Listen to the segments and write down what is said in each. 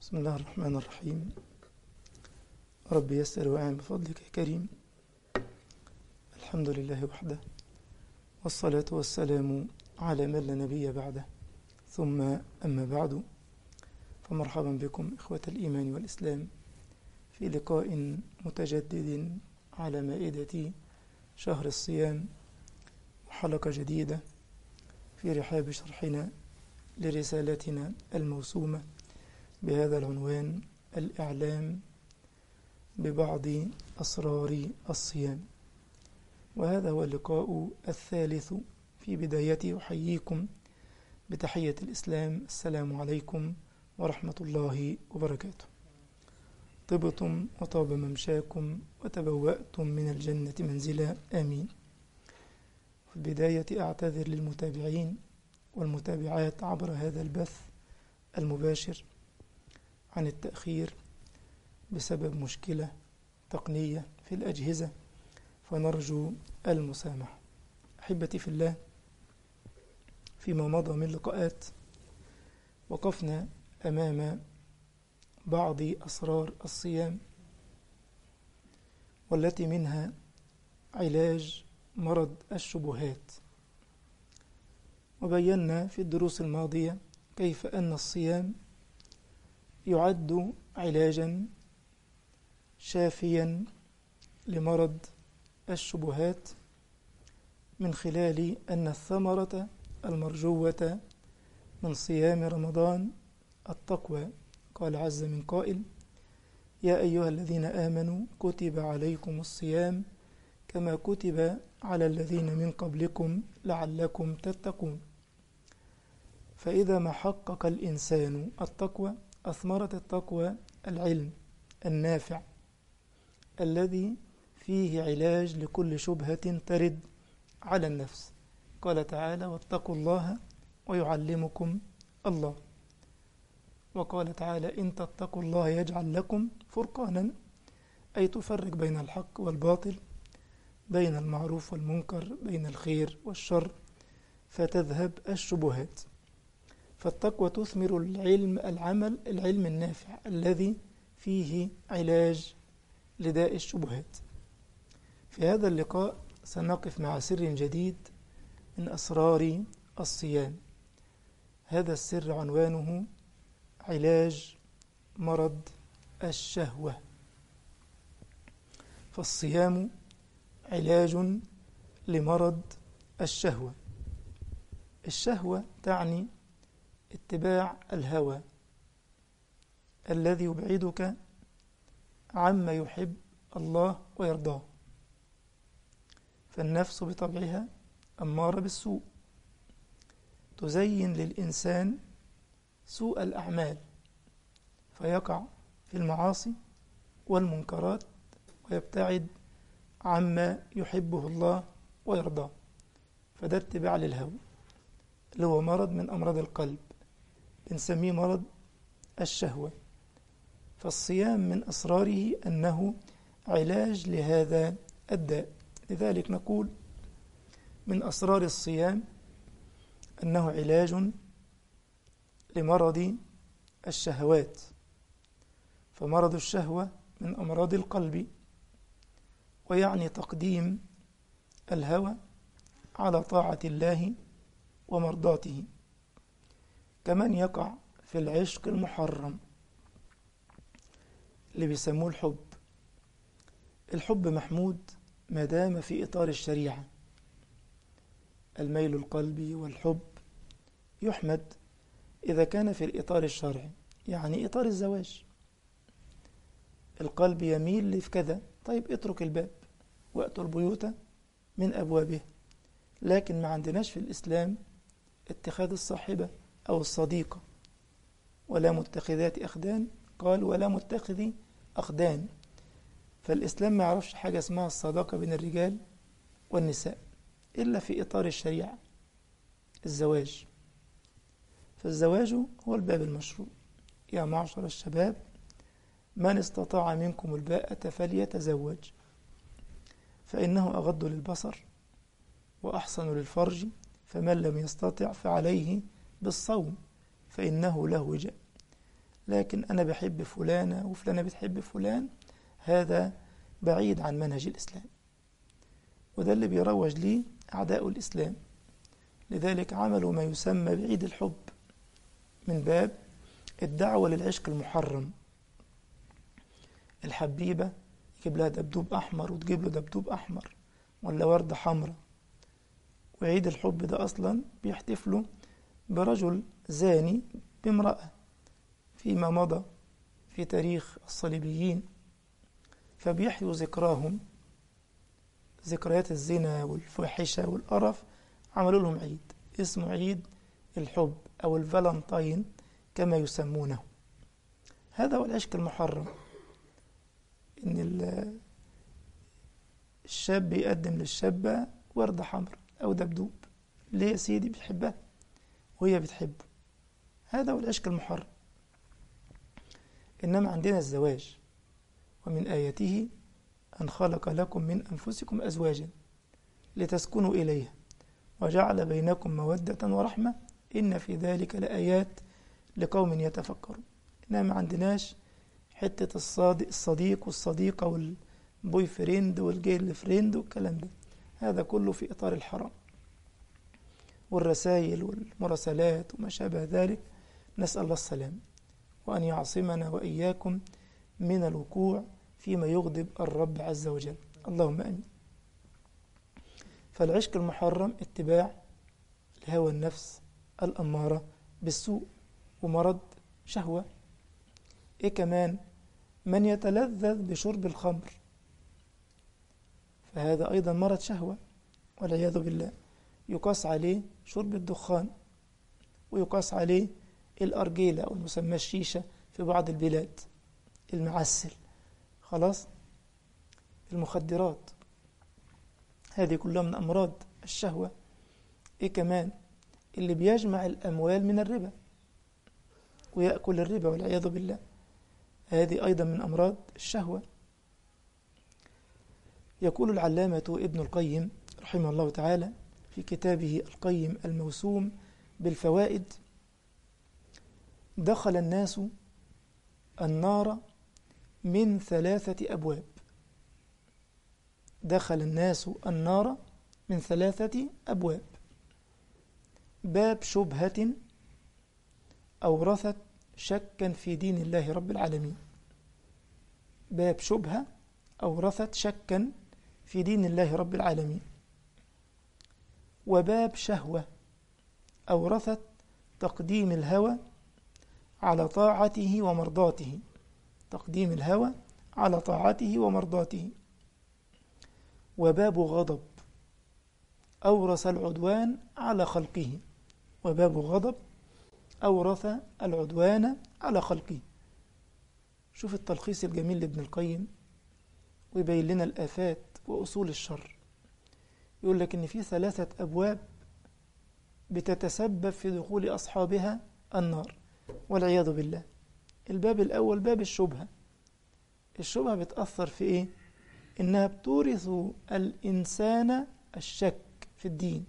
بسم الله الرحمن الرحيم رب يسر وأعن بفضلك يا كريم الحمد لله وحده والصلاة والسلام على من لا نبي بعده ثم أما بعد فمرحبا بكم إخوة الإيمان والإسلام في لقاء متجدد على مائدة شهر الصيام وحلقة جديدة في رحاب شرحنا لرسالتنا الموسومة بهذا العنوان الإعلام ببعض أسرار الصيام وهذا هو اللقاء الثالث في بدايته أحييكم بتحية الإسلام السلام عليكم ورحمة الله وبركاته طبتم وطاب ممشاكم وتبوأتم من الجنة منزلا آمين في البداية أعتذر للمتابعين والمتابعات عبر هذا البث المباشر عن التأخير بسبب مشكلة تقنية في الأجهزة فنرجو المسامحة أحبتي في الله فيما مضى من لقاءات وقفنا أمام بعض أسرار الصيام والتي منها علاج مرض الشبهات وبينا في الدروس الماضية كيف أن الصيام يعد علاجا شافيا لمرض الشبهات من خلال أن الثمرة المرجوة من صيام رمضان التقوى قال عز من قائل يا أيها الذين آمنوا كتب عليكم الصيام كما كتب على الذين من قبلكم لعلكم تتقون فإذا ما حقق الإنسان التقوى أثمرت التقوى العلم النافع الذي فيه علاج لكل شبهة ترد على النفس قال تعالى واتقوا الله ويعلمكم الله وقال تعالى إن تتقوا الله يجعل لكم فرقانا أي تفرق بين الحق والباطل بين المعروف والمنكر بين الخير والشر فتذهب الشبهات فالتقوى تثمر العلم العمل العلم النافع الذي فيه علاج لداء الشبهات في هذا اللقاء سنقف مع سر جديد من أسرار الصيام هذا السر عنوانه علاج مرض الشهوة فالصيام علاج لمرض الشهوة الشهوة تعني اتباع الهوى الذي يبعدك عما يحب الله ويرضاه فالنفس بطبعها أمارة بالسوء تزين للإنسان سوء الأعمال فيقع في المعاصي والمنكرات ويبتعد عما يحبه الله ويرضاه فده اتباع للهوى اللي هو مرض من أمراض القلب بنسميه مرض الشهوة فالصيام من أسراره أنه علاج لهذا الداء لذلك نقول من أسرار الصيام أنه علاج لمرض الشهوات فمرض الشهوة من أمراض القلب ويعني تقديم الهوى على طاعة الله ومرضاته كمن يقع في العشق المحرم اللي بيسموه الحب الحب محمود ما دام في إطار الشريعة الميل القلبي والحب يحمد إذا كان في الإطار الشرعي يعني إطار الزواج القلب يميل لكذا طيب اترك الباب وأتوا البيوت من أبوابه لكن ما عندناش في الإسلام اتخاذ الصاحبة أو الصديقة ولا متخذات أخدان قال ولا متخذي أخدان فالإسلام ما يعرفش حاجة اسمها الصداقة بين الرجال والنساء إلا في إطار الشريعة الزواج فالزواج هو الباب المشروع يا معشر الشباب من استطاع منكم الباءة فليتزوج فإنه أغض للبصر وأحسن للفرج فمن لم يستطع فعليه بالصوم فإنه له وجاء لكن أنا بحب فلانة وفلانة بتحب فلان هذا بعيد عن منهج الإسلام وده اللي بيروج ليه أعداء الإسلام لذلك عملوا ما يسمى بعيد الحب من باب الدعوة للعشق المحرم الحبيبة يجيب لها دبدوب أحمر وتجيب له دبدوب أحمر ولا وردة حمراء وعيد الحب ده أصلا بيحتفلوا برجل زاني بامرأة فيما مضى في تاريخ الصليبيين فبيحيوا ذكراهم ذكريات الزنا والفاحشة والقرف عملوا لهم عيد اسمه عيد الحب أو الفالنتين كما يسمونه هذا هو العشق المحرم إن الشاب يقدم للشابة وردة حمراء أو دبدوب ليه يا سيدي بيحبها وهي بتحبه هذا هو العشق المحرم إنما عندنا الزواج ومن آياته أن خلق لكم من أنفسكم أزواجا لتسكنوا إليها وجعل بينكم مودة ورحمة إن في ذلك لآيات لقوم يتفكرون إنما ما عندناش حتة الصادق الصديق والصديقة والبوي فريند والجيل فريند والكلام ده هذا كله في إطار الحرام والرسائل والمراسلات وما شابه ذلك نسأل الله السلام وأن يعصمنا وإياكم من الوقوع فيما يغضب الرب عز وجل اللهم أمين فالعشق المحرم اتباع لهوى النفس الأمارة بالسوء ومرض شهوة إيه كمان من يتلذذ بشرب الخمر فهذا أيضا مرض شهوة والعياذ بالله يقاس عليه شرب الدخان ويقاس عليه الأرجيلة أو المسمى الشيشة في بعض البلاد المعسل خلاص المخدرات هذه كلها من أمراض الشهوة إيه كمان اللي بيجمع الأموال من الربا ويأكل الربا والعياذ بالله هذه أيضا من أمراض الشهوة يقول العلامة ابن القيم رحمه الله تعالى في كتابه القيم الموسوم بالفوائد دخل الناس النار من ثلاثة أبواب دخل الناس النار من ثلاثة أبواب باب شبهة أورثت شكا في دين الله رب العالمين باب شبهة أورثت شكا في دين الله رب العالمين وباب شهوة أورثت تقديم الهوى على طاعته ومرضاته تقديم الهوى على طاعته ومرضاته وباب غضب أورث العدوان على خلقه وباب غضب أورث العدوان على خلقه شوف التلخيص الجميل لابن القيم ويبين لنا الآفات وأصول الشر يقول لك إن في ثلاثة أبواب بتتسبب في دخول أصحابها النار والعياذ بالله الباب الأول باب الشبهة الشبهة بتأثر في إيه؟ إنها بتورث الإنسان الشك في الدين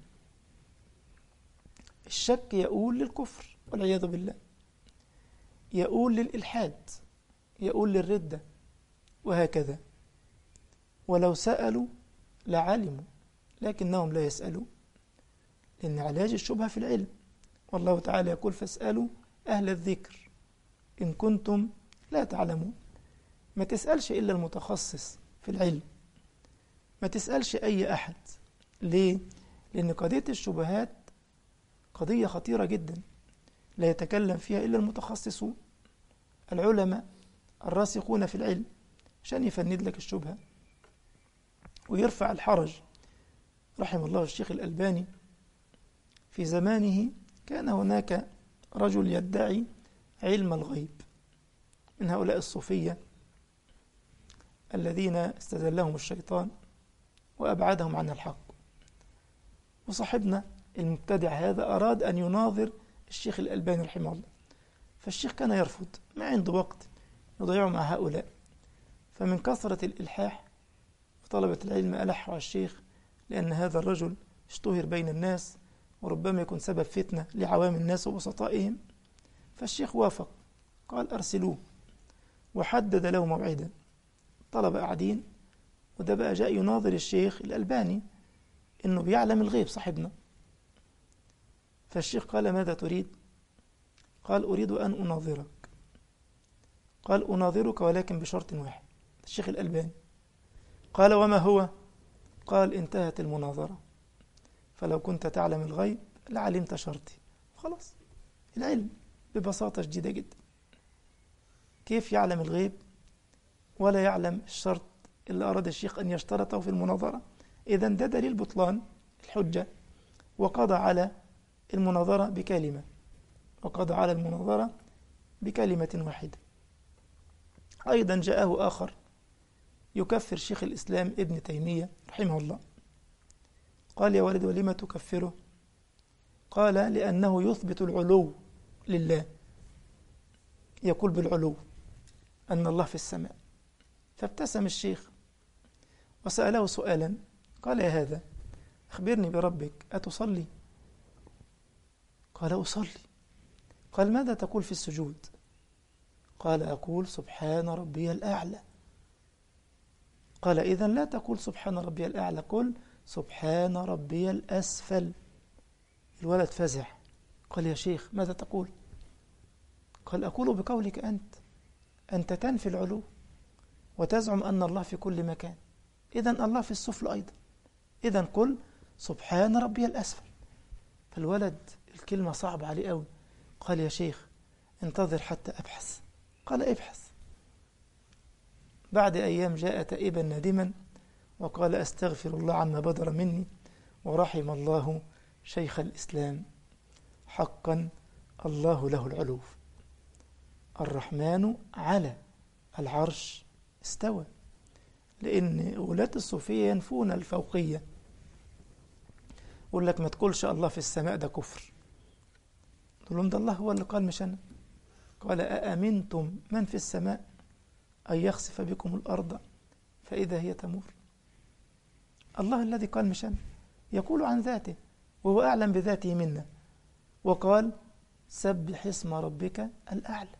الشك يقول للكفر والعياذ بالله يقول للإلحاد يقول للردة وهكذا ولو سألوا لعلموا لكنهم لا يسألون لأن علاج الشبهة في العلم والله تعالى يقول فاسألوا أهل الذكر إن كنتم لا تعلمون ما تسألش إلا المتخصص في العلم ما تسألش أي أحد ليه؟ لأن قضية الشبهات قضية خطيرة جدا لا يتكلم فيها إلا المتخصصون العلماء الراسخون في العلم عشان يفند لك الشبهة ويرفع الحرج رحم الله الشيخ الألباني في زمانه كان هناك رجل يدعي علم الغيب من هؤلاء الصوفية الذين استزلهم الشيطان وأبعدهم عن الحق وصاحبنا المبتدع هذا أراد أن يناظر الشيخ الألباني رحمه الله فالشيخ كان يرفض ما عنده وقت يضيعه مع هؤلاء فمن كثرة الإلحاح وطلبة العلم ألحوا على الشيخ لأن هذا الرجل اشتهر بين الناس وربما يكون سبب فتنة لعوام الناس وبسطائهم فالشيخ وافق قال أرسلوه وحدد له موعدا طلبة قاعدين وده بقى جاء يناظر الشيخ الألباني إنه بيعلم الغيب صاحبنا فالشيخ قال ماذا تريد قال أريد أن أناظرك قال أناظرك ولكن بشرط واحد الشيخ الألباني قال وما هو قال انتهت المناظرة فلو كنت تعلم الغيب لعلمت شرطي خلاص العلم ببساطة شديدة جدا كيف يعلم الغيب ولا يعلم الشرط اللي أراد الشيخ أن يشترطه في المناظرة إذا ده دليل بطلان الحجة وقضى على المناظرة بكلمة وقضى على المناظرة بكلمة واحدة أيضا جاءه آخر يكفر شيخ الإسلام ابن تيمية رحمه الله قال يا ولد ولم تكفره قال لأنه يثبت العلو لله يقول بالعلو أن الله في السماء فابتسم الشيخ وسأله سؤالا قال يا هذا أخبرني بربك أتصلي قال أصلي قال ماذا تقول في السجود قال أقول سبحان ربي الأعلى قال إذا لا تقول سبحان ربي الأعلى قل سبحان ربي الأسفل الولد فزع قال يا شيخ ماذا تقول قال أقول بقولك أنت أنت تنفي العلو وتزعم أن الله في كل مكان إذا الله في السفل أيضا إذا قل سبحان ربي الأسفل فالولد الكلمة صعبة عليه قوي قال يا شيخ انتظر حتى أبحث قال ابحث بعد أيام جاء تائبا ندما وقال أستغفر الله عما بدر مني ورحم الله شيخ الإسلام حقا الله له العلو الرحمن على العرش استوى لأن ولاة الصوفية ينفون الفوقية يقول لك ما تقولش الله في السماء ده كفر تقول لهم ده الله هو اللي قال مش أنا قال أأمنتم من في السماء أن يخسف بكم الأرض فإذا هي تمور الله الذي قال مش أنا يقول عن ذاته وهو أعلم بذاته منا وقال سبح اسم ربك الأعلى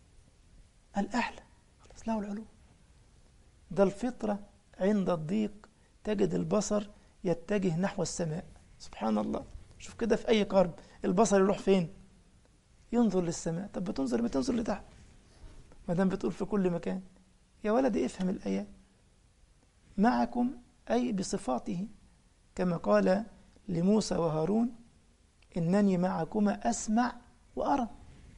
الأعلى خلاص له العلو ده الفطرة عند الضيق تجد البصر يتجه نحو السماء سبحان الله شوف كده في أي قرب البصر يروح فين ينظر للسماء طب بتنظر ما تنظر لتحت ما دام بتقول في كل مكان يا ولدي افهم الآيات معكم أي بصفاته كما قال لموسى وهارون إنني معكما أسمع وأرى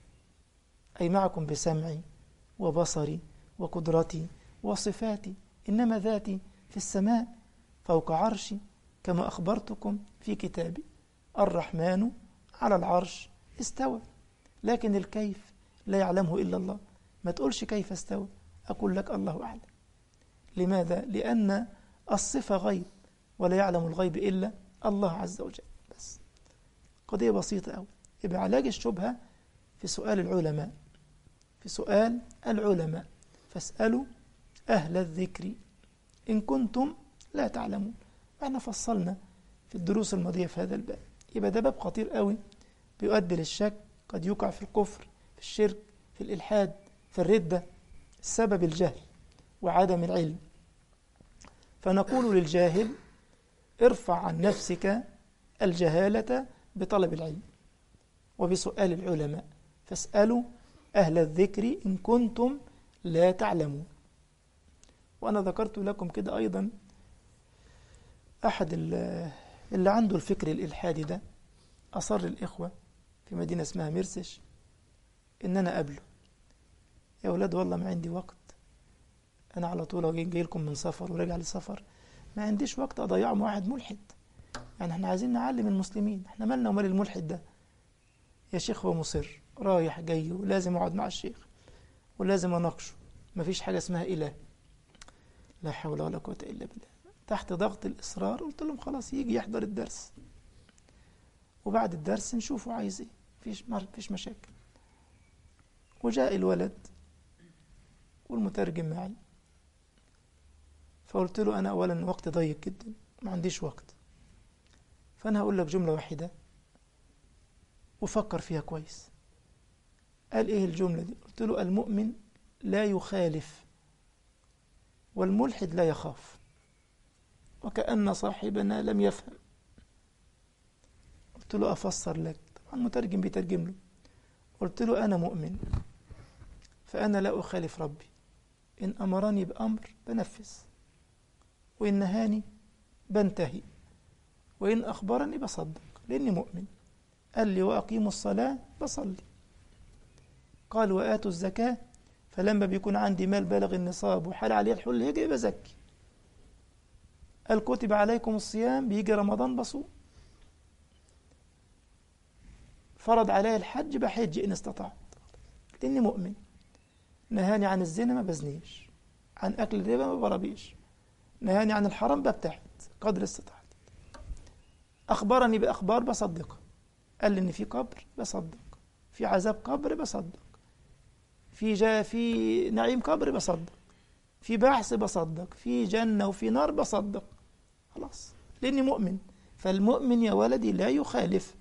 أي معكم بسمعي وبصري وقدرتي وصفاتي إنما ذاتي في السماء فوق عرشي كما أخبرتكم في كتابي الرحمن على العرش استوى لكن الكيف لا يعلمه إلا الله ما تقولش كيف استوى أقول لك الله أعلم لماذا؟ لأن الصفة غيب ولا يعلم الغيب إلا الله عز وجل بس قضية بسيطة أوي يبقى علاج الشبهة في سؤال العلماء في سؤال العلماء فاسألوا أهل الذكر إن كنتم لا تعلمون احنا فصلنا في الدروس الماضية في هذا الباب يبقى ده باب خطير قوي بيؤدي للشك قد يقع في الكفر في الشرك في الإلحاد في الردة السبب الجهل وعدم العلم فنقول للجاهل ارفع عن نفسك الجهالة بطلب العلم وبسؤال العلماء فاسألوا أهل الذكر إن كنتم لا تعلمون وأنا ذكرت لكم كده أيضا أحد اللي عنده الفكر الإلحادي ده أصر الإخوة في مدينة اسمها ميرسش إن أنا قبله يا أولاد والله ما عندي وقت أنا على طول جاي لكم من سفر وراجع لسفر ما عنديش وقت أضيعه مع واحد ملحد يعني احنا عايزين نعلم المسلمين احنا مالنا ومال الملحد ده يا شيخ هو مصر رايح جاي ولازم أقعد مع الشيخ ولازم أناقشه مفيش حاجة اسمها إله لا حول ولا قوة إلا بالله تحت ضغط الإصرار قلت لهم خلاص يجي يحضر الدرس وبعد الدرس نشوفه عايز ايه مفيش مفيش مشاكل وجاء الولد والمترجم معي فقلت له أنا أولا وقت ضيق جدا ما عنديش وقت فأنا هقول لك جملة واحدة وفكر فيها كويس قال إيه الجملة دي قلت له المؤمن لا يخالف والملحد لا يخاف وكأن صاحبنا لم يفهم قلت له أفسر لك طبعا المترجم بيترجم له قلت له أنا مؤمن فأنا لا أخالف ربي إن أمرني بأمر بنفذ وإن نهاني بنتهي وإن أخبرني بصدق لأني مؤمن قال لي وأقيموا الصلاة بصلي قال وآتوا الزكاة فلما بيكون عندي مال بالغ النصاب وحال عليه الحل يجي بزكي قال كتب عليكم الصيام بيجي رمضان بصوم فرض علي الحج بحج إن استطعت لأني مؤمن نهاني عن الزنا ما بزنيش عن أكل الربا ما بربيش نهاني عن الحرام ببتعد قدر استطاعتي أخبرني بأخبار بصدقها قال لي إن في قبر بصدق في عذاب قبر بصدق في جا في نعيم قبر بصدق في بحث بصدق في جنة وفي نار بصدق خلاص لأني مؤمن فالمؤمن يا ولدي لا يخالف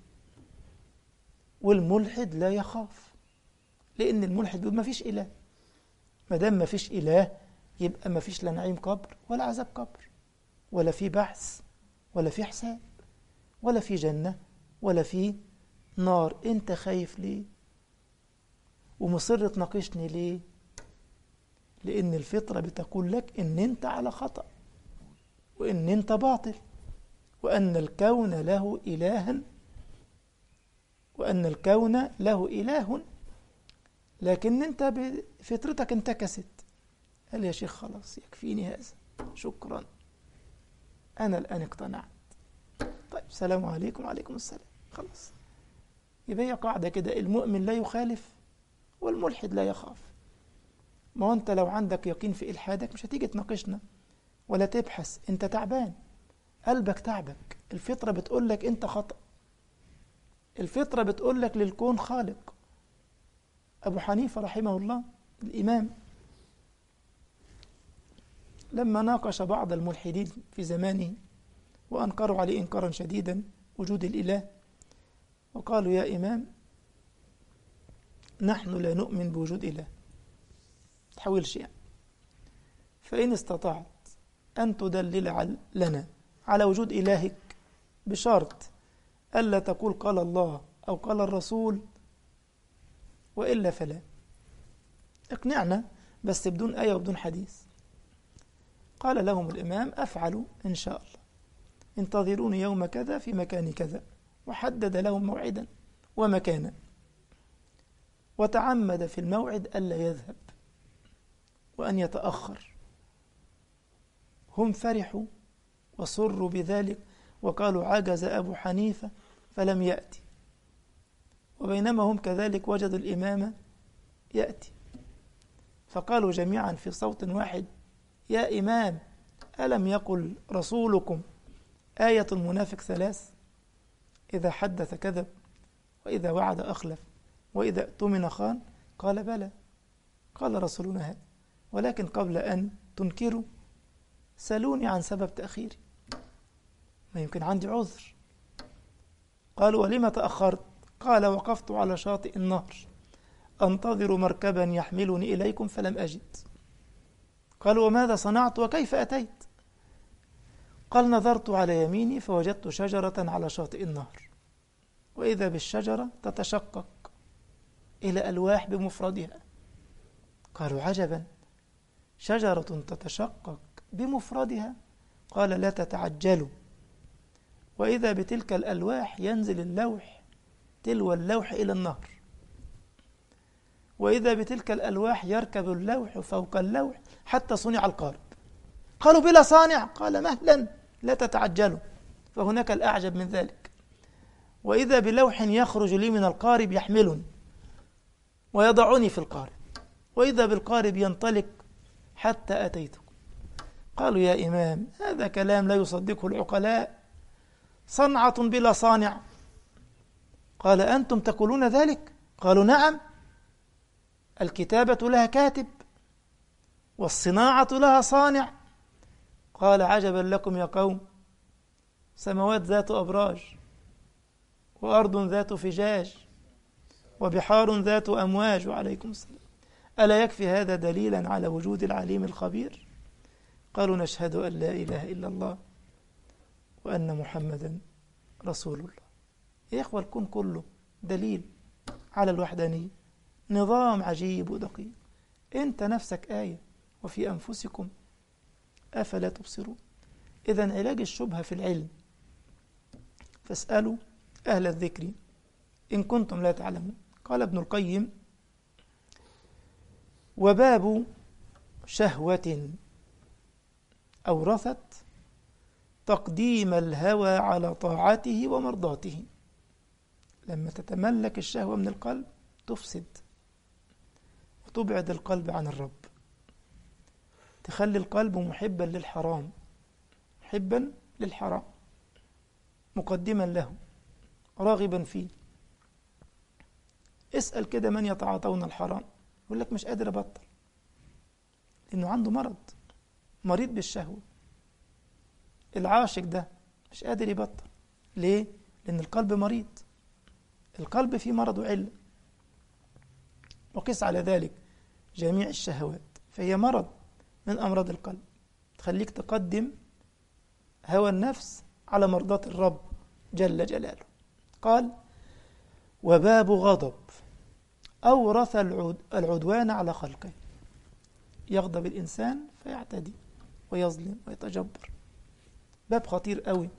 والملحد لا يخاف لأن الملحد بيقول ما فيش إله ما دام ما فيش إله يبقى ما فيش لا نعيم قبر ولا عذاب قبر ولا في بحث ولا في حساب ولا في جنة ولا في نار أنت خايف ليه ومصر تناقشني ليه لأن الفطرة بتقول لك إن أنت على خطأ وإن أنت باطل وأن الكون له إلها وأن الكون له إله لكن أنت بفطرتك انتكست قال يا شيخ خلاص يكفيني هذا شكرا أنا الآن اقتنعت طيب السلام عليكم وعليكم السلام خلاص يبقى هي قاعدة كده المؤمن لا يخالف والملحد لا يخاف ما هو أنت لو عندك يقين في إلحادك مش هتيجي تناقشنا ولا تبحث أنت تعبان قلبك تعبك الفطرة بتقول لك أنت خطأ الفطرة بتقول لك للكون خالق أبو حنيفة رحمه الله الإمام لما ناقش بعض الملحدين في زمانه وأنكروا عليه إنكارا شديدا وجود الإله وقالوا يا إمام نحن لا نؤمن بوجود إله تحاولش يعني فإن استطعت أن تدلل لنا على وجود إلهك بشرط ألا تقول قال الله أو قال الرسول وإلا فلا اقنعنا بس بدون آية وبدون حديث قال لهم الإمام أفعل إن شاء الله انتظروني يوم كذا في مكان كذا وحدد لهم موعدا ومكانا وتعمد في الموعد ألا يذهب وأن يتأخر هم فرحوا وصروا بذلك وقالوا عجز أبو حنيفة فلم يأتي وبينما هم كذلك وجدوا الإمام يأتي فقالوا جميعا في صوت واحد يا إمام ألم يقل رسولكم آية المنافق ثلاث إذا حدث كذب وإذا وعد أخلف وإذا اؤتمن خان قال بلى قال رسولنا هذا ولكن قبل أن تنكروا سألوني عن سبب تأخيري ما يمكن عندي عذر قالوا ولم تأخرت قال وقفت على شاطئ النهر أنتظر مركبا يحملني إليكم فلم أجد قال وماذا صنعت وكيف أتيت قال نظرت على يميني فوجدت شجرة على شاطئ النهر وإذا بالشجرة تتشقق إلى ألواح بمفردها قالوا عجبا شجرة تتشقق بمفردها قال لا تتعجلوا وإذا بتلك الألواح ينزل اللوح تلو اللوح إلى النهر وإذا بتلك الألواح يركب اللوح فوق اللوح حتى صنع القارب قالوا بلا صانع قال مهلا لا تتعجلوا فهناك الأعجب من ذلك وإذا بلوح يخرج لي من القارب يحملني ويضعني في القارب وإذا بالقارب ينطلق حتى أتيتكم قالوا يا إمام هذا كلام لا يصدقه العقلاء صنعة بلا صانع قال أنتم تقولون ذلك قالوا نعم الكتابة لها كاتب والصناعة لها صانع قال عجبا لكم يا قوم سماوات ذات أبراج وأرض ذات فجاج وبحار ذات أمواج وعليكم السلام ألا يكفي هذا دليلا على وجود العليم الخبير قالوا نشهد أن لا إله إلا الله وأن محمدا رسول الله يا إخوة الكون كله دليل على الوحدانية نظام عجيب ودقيق أنت نفسك آية وفي أنفسكم أفلا تبصرون إذا علاج الشبهة في العلم فاسألوا أهل الذكر إن كنتم لا تعلمون قال ابن القيم وباب شهوة أورثت تقديم الهوى على طاعته ومرضاته لما تتملك الشهوة من القلب تفسد وتبعد القلب عن الرب تخلي القلب محبا للحرام محبا للحرام مقدما له راغبا فيه اسأل كده من يتعاطون الحرام يقول لك مش قادر أبطل لأنه عنده مرض مريض بالشهوة العاشق ده مش قادر يبطل ليه؟ لأن القلب مريض القلب فيه مرض وعلة وقس على ذلك جميع الشهوات فهي مرض من أمراض القلب تخليك تقدم هوى النفس على مرضاة الرب جل جلاله قال وباب غضب أورث العدوان على خلقه يغضب الإنسان فيعتدي ويظلم ويتجبر باب خطير قوي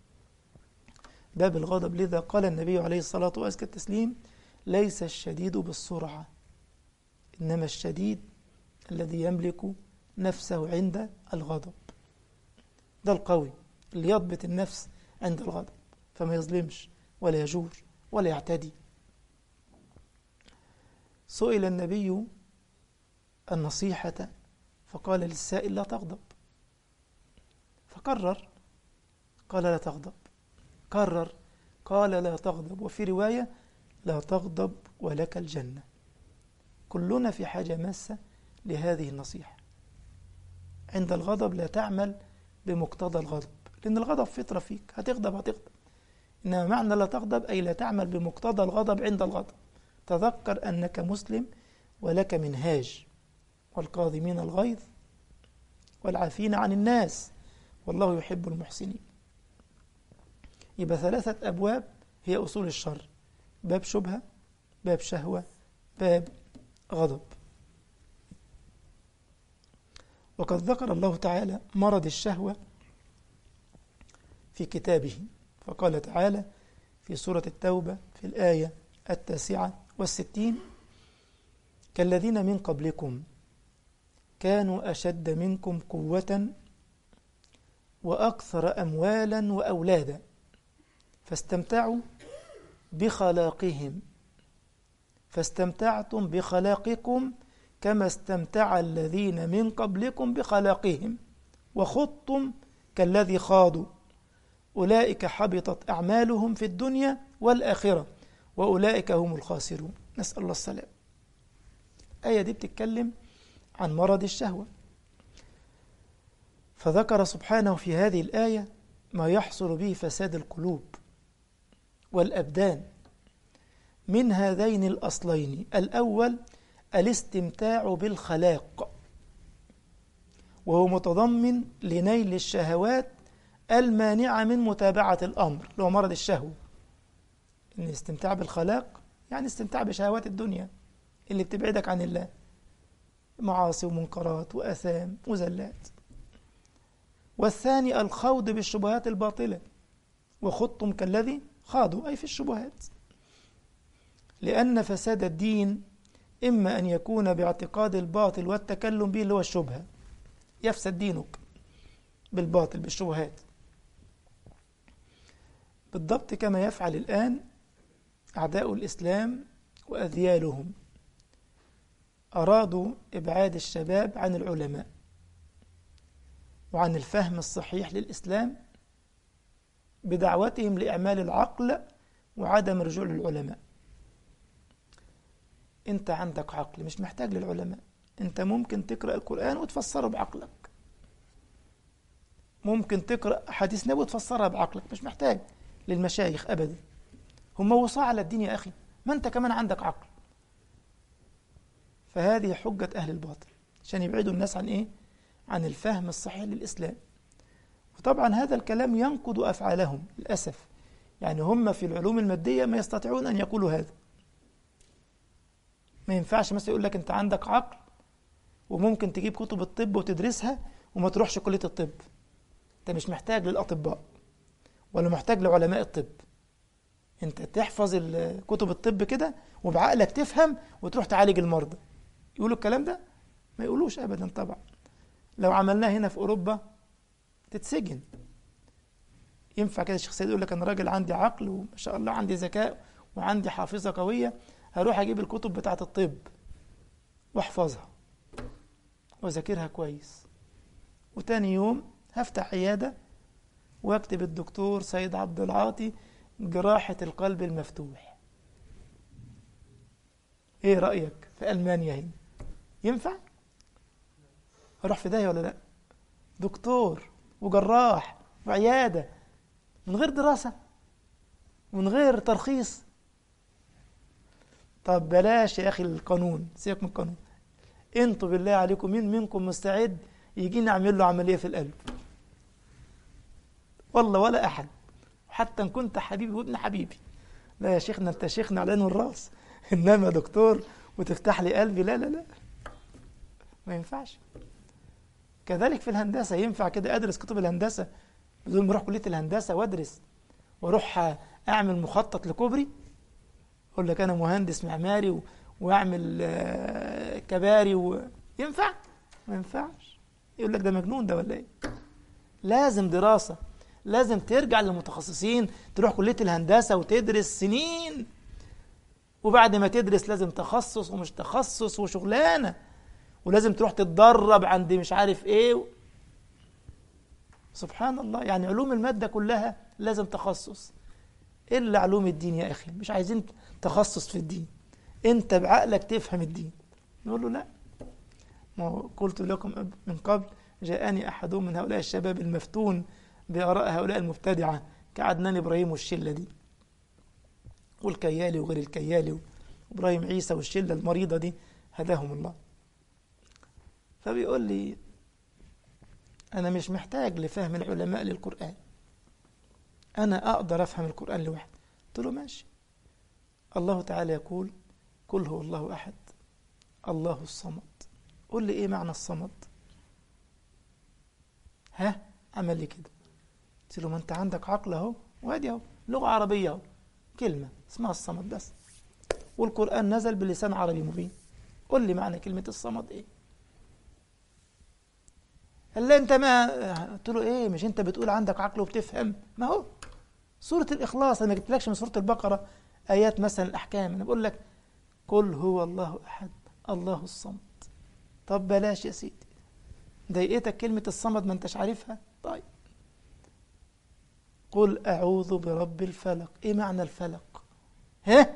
باب الغضب لذا قال النبي عليه الصلاة والسلام التسليم ليس الشديد بالسرعة إنما الشديد الذي يملك نفسه عند الغضب ده القوي اللي يضبط النفس عند الغضب فما يظلمش ولا يجور ولا يعتدي سئل النبي النصيحة فقال للسائل لا تغضب فكرر قال لا تغضب كرر قال لا تغضب وفي رواية لا تغضب ولك الجنة كلنا في حاجة ماسة لهذه النصيحة عند الغضب لا تعمل بمقتضى الغضب لأن الغضب فطرة فيك هتغضب هتغضب إنما معنى لا تغضب أي لا تعمل بمقتضى الغضب عند الغضب تذكر أنك مسلم ولك منهاج والقاضمين الغيظ والعافين عن الناس والله يحب المحسنين يبقى ثلاثة أبواب هي أصول الشر باب شبهة باب شهوة باب غضب وقد ذكر الله تعالى مرض الشهوة في كتابه فقال تعالى في سورة التوبة في الآية التاسعة والستين كالذين من قبلكم كانوا أشد منكم قوة وأكثر أموالا وأولادا فاستمتعوا بخلاقهم فاستمتعتم بخلاقكم كما استمتع الذين من قبلكم بخلاقهم وخضتم كالذي خاضوا أولئك حبطت أعمالهم في الدنيا والآخرة وأولئك هم الخاسرون نسأل الله السلام الآية دي بتتكلم عن مرض الشهوة فذكر سبحانه في هذه الآية ما يحصل به فساد القلوب والأبدان من هذين الأصلين الأول الاستمتاع بالخلاق وهو متضمن لنيل الشهوات المانعة من متابعة الأمر اللي هو مرض الشهوة إن الاستمتاع بالخلاق يعني استمتاع بشهوات الدنيا اللي بتبعدك عن الله معاصي ومنكرات وأثام وزلات والثاني الخوض بالشبهات الباطلة وخضتم كالذي خاضوا أي في الشبهات لأن فساد الدين إما أن يكون باعتقاد الباطل والتكلم به اللي هو الشبهة يفسد دينك بالباطل بالشبهات بالضبط كما يفعل الآن أعداء الإسلام وأذيالهم أرادوا إبعاد الشباب عن العلماء وعن الفهم الصحيح للإسلام بدعوتهم لإعمال العقل وعدم الرجوع للعلماء أنت عندك عقل مش محتاج للعلماء أنت ممكن تقرأ القرآن وتفسره بعقلك ممكن تقرأ حديث نبي وتفسرها بعقلك مش محتاج للمشايخ أبدا هم وصاع على الدين يا أخي ما أنت كمان عندك عقل فهذه حجة أهل الباطل عشان يبعدوا الناس عن إيه؟ عن الفهم الصحيح للإسلام وطبعا هذا الكلام ينقض أفعالهم للأسف يعني هم في العلوم المادية ما يستطيعون أن يقولوا هذا ما ينفعش مثلا يقول لك أنت عندك عقل وممكن تجيب كتب الطب وتدرسها وما تروحش كلية الطب أنت مش محتاج للأطباء ولا محتاج لعلماء الطب أنت تحفظ كتب الطب كده وبعقلك تفهم وتروح تعالج المرضى يقولوا الكلام ده ما يقولوش أبدا طبعا لو عملناه هنا في أوروبا تتسجن ينفع كده الشيخ سيد يقول لك أنا راجل عندي عقل وما شاء الله عندي ذكاء وعندي حافظة قوية هروح أجيب الكتب بتاعة الطب واحفظها وذاكرها كويس وتاني يوم هفتح عيادة واكتب الدكتور سيد عبد العاطي جراحة القلب المفتوح ايه رأيك في ألمانيا هنا ينفع اروح في داهية ولا لا دكتور وجراح وعيادة من غير دراسة من غير ترخيص طب بلاش يا أخي القانون سيبك من القانون انتوا بالله عليكم مين منكم مستعد يجي نعمل له عملية في القلب والله ولا أحد حتى إن كنت حبيبي وابن حبيبي لا يا شيخنا أنت شيخنا على الراس إنما دكتور وتفتح لي قلبي لا لا لا ما ينفعش كذلك في الهندسة ينفع كده أدرس كتب الهندسة بدون ما أروح كلية الهندسة وأدرس وأروح أعمل مخطط لكوبري أقول لك أنا مهندس معماري و... وأعمل كباري و... ينفع؟ ما ينفعش يقول لك ده مجنون ده ولا إيه؟ لازم دراسة لازم ترجع للمتخصصين تروح كلية الهندسة وتدرس سنين وبعد ما تدرس لازم تخصص ومش تخصص وشغلانة ولازم تروح تتدرب عند مش عارف ايه سبحان الله يعني علوم المادة كلها لازم تخصص إلا علوم الدين يا أخي مش عايزين تخصص في الدين أنت بعقلك تفهم الدين نقول له لا ما قلت لكم من قبل جاءني أحدهم من هؤلاء الشباب المفتون بآراء هؤلاء المبتدعة كعدنان إبراهيم والشلة دي والكيالي وغير الكيالي وإبراهيم عيسى والشلة المريضة دي هداهم الله فبيقول لي أنا مش محتاج لفهم العلماء للقرآن أنا أقدر أفهم القرآن لوحدي قلت له ماشي الله تعالى يقول قل هو الله أحد الله الصمد قل لي إيه معنى الصمد ها عمل لي كده قلت له ما أنت عندك عقل أهو وادي أهو لغة عربية أهو كلمة اسمها الصمد بس والقرآن نزل بلسان عربي مبين قل لي معنى كلمة الصمد إيه قال لي انت ما قلت له ايه مش انت بتقول عندك عقل وبتفهم ما هو سورة الإخلاص أنا ما جبتلكش من سورة البقرة آيات مثلا الأحكام أنا بقول لك قل هو الله أحد الله الصمد طب بلاش يا سيدي ضايقتك كلمة الصمد ما انتش عارفها طيب قل أعوذ برب الفلق إيه معنى الفلق ها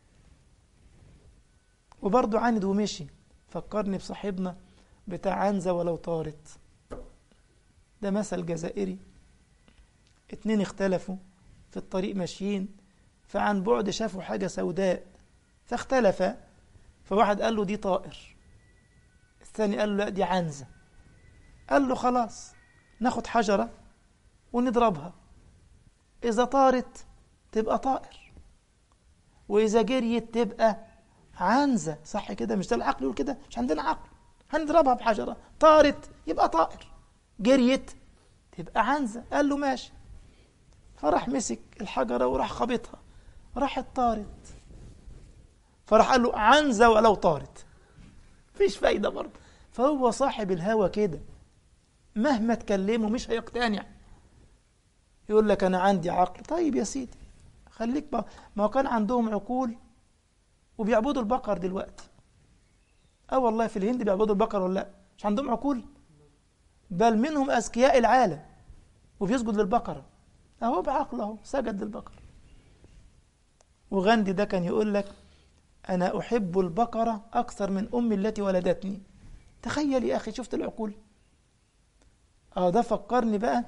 وبرضه عاند ومشي فكرني بصاحبنا بتاع عنزة ولو طارت ده مثل جزائري اتنين اختلفوا في الطريق ماشيين فعن بعد شافوا حاجة سوداء فاختلفا فواحد قال له دي طائر الثاني قال له لا دي عنزة قال له خلاص ناخد حجرة ونضربها إذا طارت تبقى طائر وإذا جريت تبقى عنزة صح كده مش ده العقل يقول كده مش عندنا عقل هنضربها بحجرة طارت يبقى طائر جريت تبقى عنزة قال له ماشي فراح مسك الحجرة وراح خبطها راحت طارت فراح قال له عنزة ولو طارت مفيش فايدة برضه فهو صاحب الهوى كده مهما تكلمه مش هيقتنع يقول لك أنا عندي عقل طيب يا سيدي خليك بقى ما هو كان عندهم عقول وبيعبدوا البقر دلوقتي اه والله في الهند بيعبدوا البقر ولا لا مش عندهم عقول بل منهم أذكياء العالم وبيسجد للبقرة أهو بعقله أهو سجد للبقرة وغاندي ده كان يقول لك أنا أحب البقرة أكثر من أمي التي ولدتني تخيل يا أخي شفت العقول اه ده فكرني بقى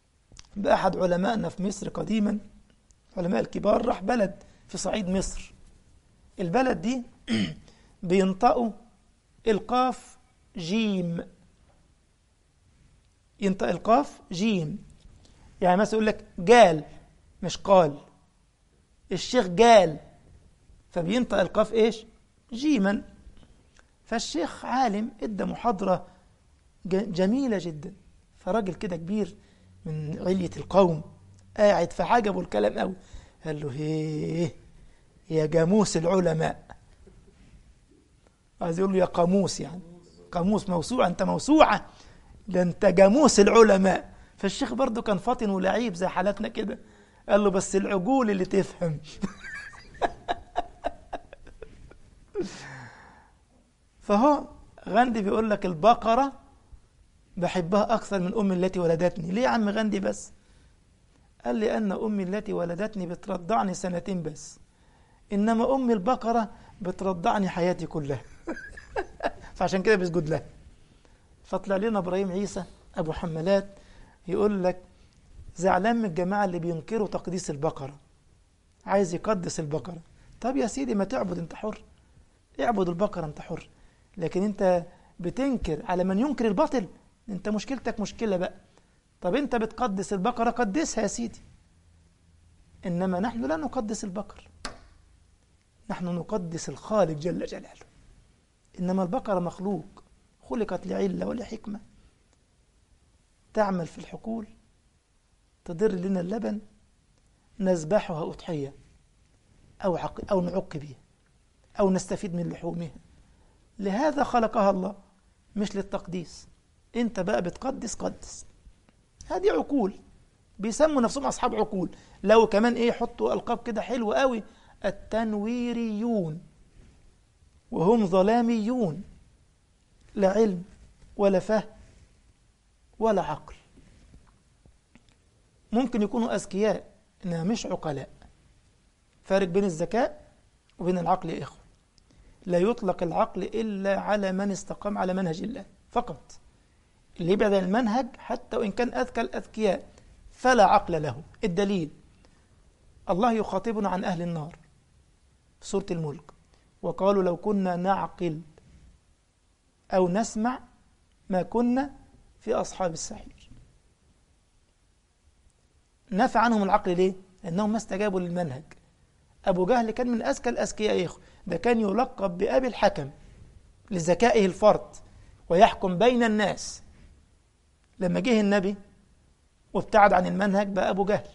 بأحد علمائنا في مصر قديما علماء الكبار راح بلد في صعيد مصر البلد دي بينطقوا القاف جيم ينطق القاف جيم يعني مثلا يقول لك جال مش قال الشيخ جال فبينطق القاف ايش جيما فالشيخ عالم ادى محاضرة جميلة جدا فراجل كده كبير من علية القوم قاعد فعجبه الكلام قوي قال له هيه يا جاموس العلماء عايز يقول له يا قاموس يعني قاموس موسوعة انت موسوعة ده انت جاموس العلماء فالشيخ برضه كان فاطن ولعيب زي حالاتنا كده قال له بس العجول اللي تفهم فهو غاندي بيقول لك البقرة بحبها أكثر من أمي التي ولدتني ليه يا عم غاندي بس قال لي أن أمي التي ولدتني بترضعني سنتين بس إنما أمي البقرة بترضعني حياتي كلها فعشان كده بيسجد لها فطلع لنا إبراهيم عيسى أبو حمالات يقول لك زعلان من الجماعة اللي بينكروا تقديس البقرة عايز يقدس البقرة طب يا سيدي ما تعبد انت حر اعبد البقرة انت حر لكن انت بتنكر على من ينكر الباطل انت مشكلتك مشكلة بقى طب انت بتقدس البقرة قدسها يا سيدي انما نحن لا نقدس البقر نحن نقدس الخالق جل جلاله انما البقرة مخلوق خلقت لعلة ولحكمة تعمل في الحقول تضر لنا اللبن نذبحها أضحية أو عق أو نعق بها أو نستفيد من لحومها لهذا خلقها الله مش للتقديس أنت بقى بتقدس قدس هذه عقول بيسموا نفسهم أصحاب عقول لو كمان إيه يحطوا ألقاب كده حلوة قوي التنويريون وهم ظلاميون لا علم ولا فهم ولا عقل ممكن يكونوا أذكياء إنها مش عقلاء فارق بين الذكاء وبين العقل يا إخوة لا يطلق العقل إلا على من استقام على منهج الله فقط اللي يبعد عن المنهج حتى وإن كان أذكى الأذكياء فلا عقل له الدليل الله يخاطبنا عن أهل النار في سورة الملك وقالوا لو كنا نعقل أو نسمع ما كنا في أصحاب السعير نفى عنهم العقل ليه؟ لأنهم ما استجابوا للمنهج أبو جهل كان من أذكى الأذكياء يا إخوة ده كان يلقب بأبي الحكم لذكائه الفرد ويحكم بين الناس لما جه النبي وابتعد عن المنهج بقى أبو جهل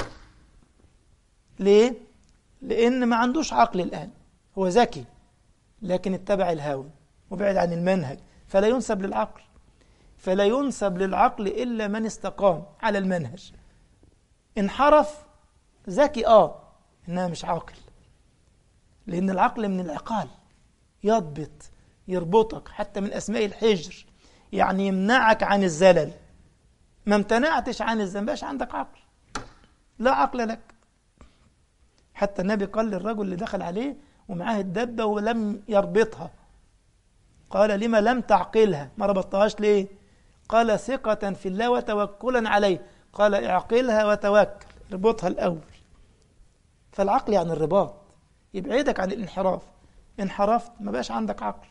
ليه؟ لأن ما عندوش عقل الآن هو ذكي لكن اتبع الهوى وبعد عن المنهج فلا ينسب للعقل فلا ينسب للعقل إلا من استقام على المنهج انحرف ذكي آه إنها مش عاقل لأن العقل من العقال يضبط يربطك حتى من أسماء الحجر يعني يمنعك عن الزلل ما امتنعتش عن الذنب باش عندك عقل لا عقل لك حتى النبي قال للرجل اللي دخل عليه ومعاه الدبة ولم يربطها قال لما لم تعقلها ما ربطتهاش ليه قال ثقة في الله وتوكلا عليه قال اعقلها وتوكل اربطها الأول فالعقل يعني الرباط يبعدك عن الانحراف انحرفت ما بقاش عندك عقل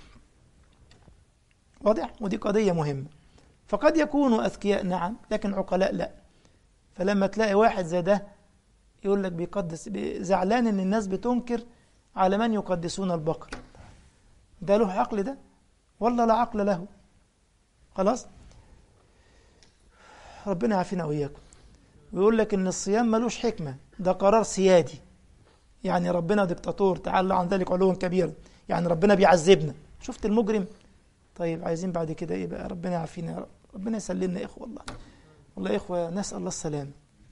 واضح ودي قضية مهمة فقد يكونوا أذكياء نعم لكن عقلاء لا فلما تلاقي واحد زي ده يقول لك بيقدس زعلان ان الناس بتنكر على من يقدسون البقر ده له عقل ده والله لا عقل له خلاص ربنا يعافينا وإياكم ويقول لك ان الصيام ملوش حكمة ده قرار سيادي يعني ربنا دكتاتور تعالى عن ذلك علوا كبيرا يعني ربنا بيعذبنا شفت المجرم طيب عايزين بعد كده ايه بقى ربنا يعافينا يا رب ربنا يسلمنا يا اخوه والله والله يا اخوه نسال الله السلامه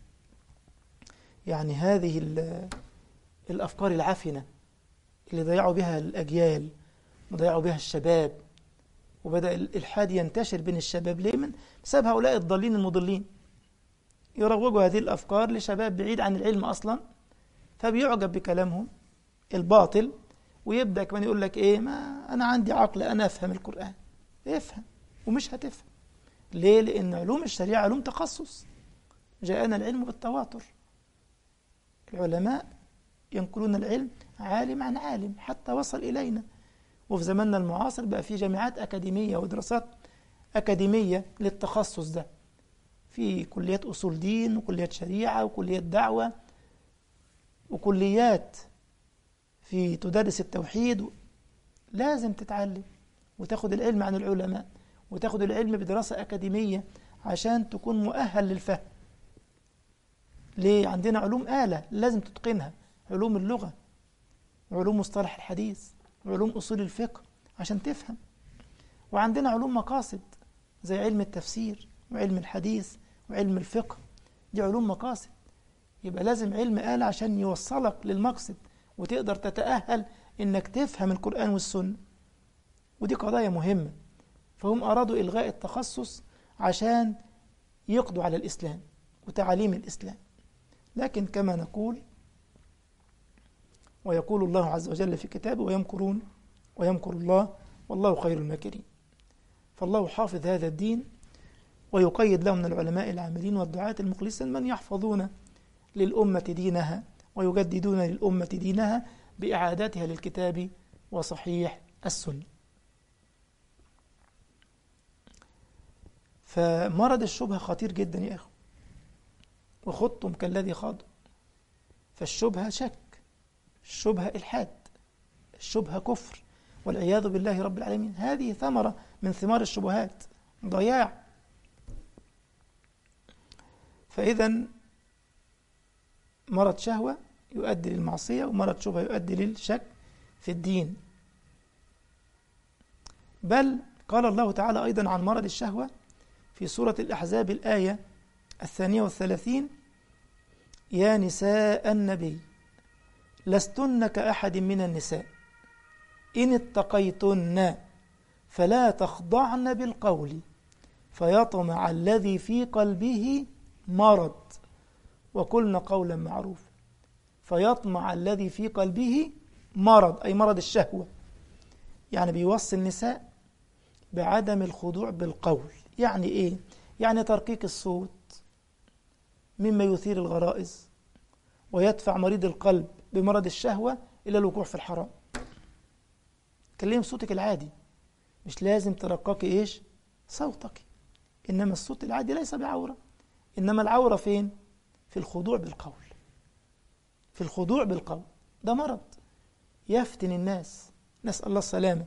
يعني هذه الافكار العفنه اللي ضيعوا بها الاجيال وضيعوا بها الشباب وبدا الالحاد ينتشر بين الشباب ليه من بسبب هؤلاء الضالين المضلين يروجوا هذه الافكار لشباب بعيد عن العلم اصلا فبيعجب بكلامهم الباطل ويبدا كمان يقول لك ايه ما انا عندي عقل انا افهم القران افهم ومش هتفهم ليه لان علوم الشريعه علوم تخصص جاءنا العلم بالتواتر العلماء ينقلون العلم عالم عن عالم حتى وصل إلينا وفي زماننا المعاصر بقى في جامعات أكاديمية ودراسات أكاديمية للتخصص ده في كليات أصول دين وكليات شريعة وكليات دعوة وكليات في تدرس التوحيد لازم تتعلم وتاخد العلم عن العلماء وتاخد العلم بدراسة أكاديمية عشان تكون مؤهل للفهم ليه عندنا علوم آلة لازم تتقنها علوم اللغة وعلوم مصطلح الحديث وعلوم أصول الفقه عشان تفهم وعندنا علوم مقاصد زي علم التفسير وعلم الحديث وعلم الفقه دي علوم مقاصد يبقى لازم علم آلة عشان يوصلك للمقصد وتقدر تتأهل إنك تفهم القرآن والسنة ودي قضايا مهمة فهم أرادوا إلغاء التخصص عشان يقضوا على الإسلام وتعاليم الإسلام لكن كما نقول ويقول الله عز وجل في كتابه ويمكرون ويمكر الله والله خير الماكرين فالله حافظ هذا الدين ويقيد له من العلماء العاملين والدعاة المخلصين من يحفظون للأمة دينها ويجددون للأمة دينها بإعادتها للكتاب وصحيح السنة فمرض الشبهة خطير جدا يا أخو وخضتم كالذي خاضوا فالشبهة شك الشبهة إلحاد الشبهة كفر والعياذ بالله رب العالمين هذه ثمرة من ثمار الشبهات ضياع فإذا مرض شهوة يؤدي للمعصية ومرض شبهة يؤدي للشك في الدين بل قال الله تعالى أيضا عن مرض الشهوة في سورة الأحزاب الآية الثانية والثلاثين يا نساء النبي لستن كأحد من النساء إن اتقيتن فلا تخضعن بالقول فيطمع الذي في قلبه مرض وقلن قولا معروفا فيطمع الذي في قلبه مرض أي مرض الشهوة يعني بيوصي النساء بعدم الخضوع بالقول يعني إيه؟ يعني ترقيق الصوت مما يثير الغرائز ويدفع مريض القلب بمرض الشهوة إلى الوقوع في الحرام كلم صوتك العادي مش لازم ترققي إيش صوتك إنما الصوت العادي ليس بعورة إنما العورة فين في الخضوع بالقول في الخضوع بالقول ده مرض يفتن الناس نسأل الله السلامة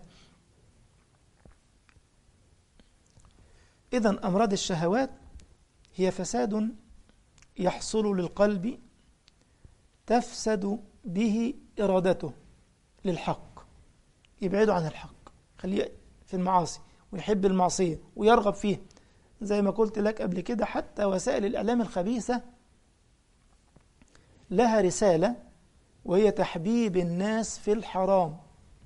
إذا أمراض الشهوات هي فساد يحصل للقلب تفسد به إرادته للحق يبعده عن الحق خليه في المعاصي ويحب المعصية ويرغب فيه زي ما قلت لك قبل كده حتى وسائل الإعلام الخبيثة لها رسالة وهي تحبيب الناس في الحرام